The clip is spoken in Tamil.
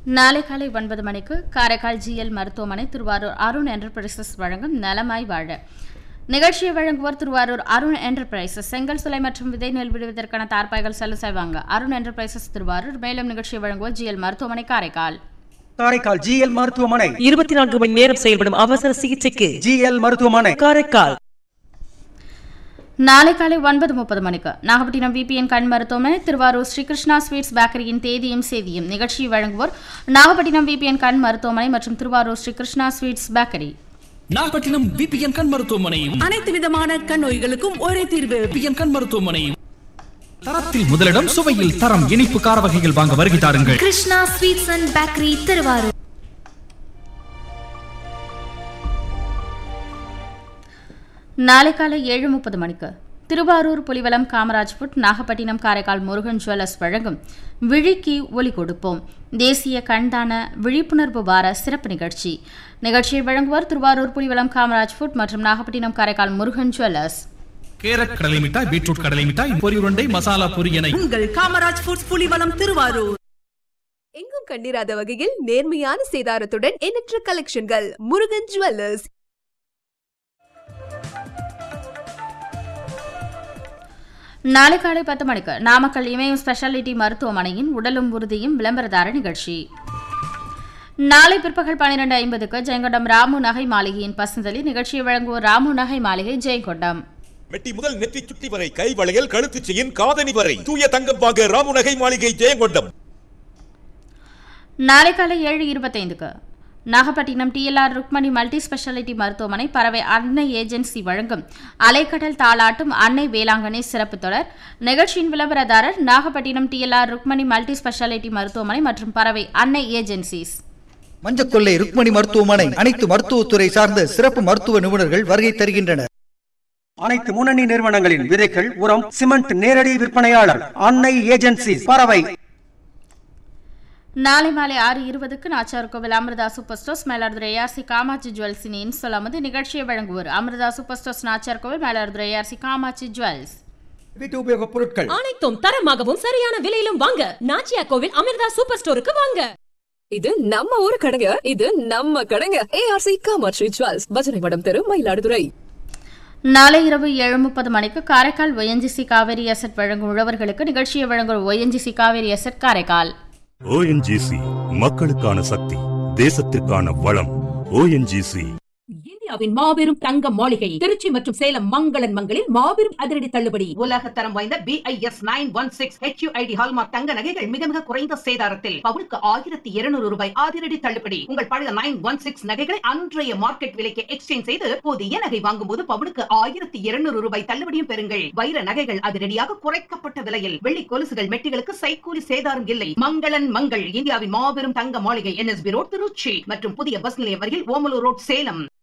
நாளை காலை ஒன்பது மணிக்கு காரைக்கால் ஜிஎல் மருத்துவமனை திருவாரூர் அருண் என்டர்பிரைசஸ் வழங்கும் நலமாய் வாழ நிகழ்ச்சியை வழங்குவோர் திருவாரூர் அருண் என்டர்பிரைசஸ் செங்கல் சுலை மற்றும் விதை நெல் விடுவதற்கான தார்பாய்கள் செல்ல செய்வாங்க அருண் என்டர்பிரைசஸ் திருவாரூர் மேலும் நிகழ்ச்சியை வழங்குவோர் ஜிஎல் மருத்துவமனை காரைக்கால் காரைக்கால் ஜிஎல் மருத்துவமனை இருபத்தி நான்கு மணி நேரம் செயல்படும் அவசர சிகிச்சைக்கு ஜிஎல் மருத்துவமனை காரைக்கால் நாளை காலை ஒன்பது முப்பது மணிக்கு நாகப்பட்டினம் விபிஎன் கண் மருத்துவமனை திருவாரூர் ஸ்ரீகிருஷ்ணா ஸ்வீட்ஸ் பேக்கரியின் தேதியும் செய்தியும் நிகழ்ச்சியை வழங்குவோர் நாகப்பட்டினம் விபிஎன் கண் மருத்துவமனை மற்றும் Thiruvarur Srikrishna sweets bakery Nagapattinam VPN கண் மருத்துவமனையும் அனைத்து விதமான கண் நோய்களுக்கும் ஒரே தீர்வு விபிஎன் கண் மருத்துவமனையும் தரத்தில் முதலிடம் சுவையில் தரம் இனிப்பு கார வகைகள் வாங்க வருகை தாருங்கள் Krishna sweets and bakery Thiruvarur நாளை காலை ஏழு முப்பது மணிக்கு திருவாரூர் புலிவலம் காமராஜ் புட் நாகப்பட்டினம் காரைக்கால் முருகன் ஜுவல்லர்ஸ் வழங்கும் விழிக்கு ஒலி கொடுப்போம் தேசிய கண்தான விழிப்புணர்வு வார சிறப்பு நிகழ்ச்சி நிகழ்ச்சியை வழங்குவார் திருவாரூர் புலிவலம் காமராஜ் புட் மற்றும் நாகப்பட்டினம் காரைக்கால் முருகன் ஜுவல்லர்ஸ் கேரட் கடலை மிட்டாய் பீட்ரூட் கடலை மிட்டாய் பொரி உருண்டை மசாலா பொரி என உங்கள் காமராஜ் ஃபுட்ஸ் புலிவலம் திருவாரூர் எங்கும் கண்டிராத வகையில் நேர்மையான சேதாரத்துடன் எண்ணற்ற கலெக்ஷன்கள் முருகன் ஜுவல்லர்ஸ் நாளை காலை பத்து மணிக்கு நாமக்கல் இமயம் ஸ்பெஷாலிட்டி மருத்துவமனையின் உடலும் உறுதியும் விளம்பரதார நிகழ்ச்சி நாளை பிற்பகல் பன்னிரண்டு ஐம்பதுக்கு ஜெயங்கொண்டம் ராமு நகை மாளிகையின் பசந்தலி நிகழ்ச்சியை வழங்குவோர் ராமு நகை மாளிகை ஜெயங்கொண்டம் மெட்டி முதல் நெற்றி சுட்டி வரை கை வளையல் கழுத்து செயின் காதணி வரை தூய தங்கம் வாங்க ராமுநகை மாளிகை ஜெயங்கொண்டம் நாளை காலை ஏழு இருபத்தைந்துக்கு Nagapattinam DLR Rukmani multi speciality மருத்துவமனை பறவை அன்னை ஏஜென்சி வழங்கும் அலைக்கடல் தாளாட்டும் அன்னை வேளாங்கண்ணி சிறப்பு தொடர் நிகழ்ச்சியின் விளம்பரதாரர் Nagapattinam DLR Rukmani multi speciality மருத்துவமனை மற்றும் பறவை அன்னை ஏஜென்சிஸ் மஞ்சக்கொள்ளை ருக்மணி மருத்துவமனை அனைத்து மருத்துவத்துறை சார்ந்த சிறப்பு மருத்துவ நிபுணர்கள் வருகை தருகின்றனர் அனைத்து முன்னணி நிறுவனங்களின் விதைகள் உரம் சிமெண்ட் நேரடி விற்பனையாளர் அன்னை ஏஜென்சி பறவை நாளை மாலை ஆறு இருபதுக்கு Nachiyar Koil Amirtha super stores Mayiladuthurai ARC Kamatchi ஜுவல்ஸின் இன்சொல்லாமது நிகழ்ச்சியை வழங்குவோர் அமிர்தா சூப்பர் ஸ்டோர்ஸ் நாச்சார் கோவில் மயிலாடுதுறை ஏஆர்சி காமாட்சி ஜுவல்ஸ் வீட்டு உபயோகப் பொருட்கள் அனைத்தும் தரமாகவும் சரியான விலையிலும் வாங்க நாச்சியா கோவில் அமிர்தா சூப்பர் ஸ்டோருக்கு வாங்க இது நம்ம ஊரு கடைங்க இது நம்ம கடைங்க ஏஆர்சி காமாட்சி ஜுவல்ஸ் பஜனை மடம் தெரு மயிலாடுதுறை நாளை இரவு ஏழு முப்பது மணிக்கு காரைக்கால் ஒஎன்ஜிசி காவேரி அசட் வழங்கும் உழவர்களுக்கு நிகழ்ச்சியை வழங்கும் ONGC Cauvery asset Karaikal ONGC மக்களுக்கான சக்தி தேசத்திற்கான வளம் ஓஎன்ஜிசி இந்தியாவின் மாபெரும் தங்க மாளிகை திருச்சி மற்றும் சேலம் மங்களன் மங்களில் மாபெரும் அதிரடி தள்ளுபடி உலக தரம் வாய்ந்த BIS nine one six HUID hallmark தங்க நகைகள் மிக மிக குறைந்த சேதாரத்தில் பவுனுக்கு ஆயிரத்தி இருநூறு ரூபாய் அதிரடி தள்ளுபடி உங்கள் பழைய நைன் ஒன் சிக்ஸ் நகைகளை அன்றைய மார்க்கெட் விலைக்கு எக்ஸ்சேஞ்ச் செய்து புதிய நகை வாங்கும் போது பவுனுக்கு ஆயிரத்தி இருநூறு ரூபாய் தள்ளுபடியும் பெறுங்கள் வைர நகைகள் அதிரடியாக குறைக்கப்பட்ட விலையில் வெள்ளி கொலுசுகள் மெட்டிகளுக்கு சைக்கூலி சேதாரம் இல்லை மங்களன் மங்கள் இந்தியாவின் மாபெரும் தங்க மாளிகை என்எஸ்பி ரோட் திருச்சி மற்றும் புதிய பஸ் நிலையம் அருகில் ஓமலூர் ரோட் சேலம்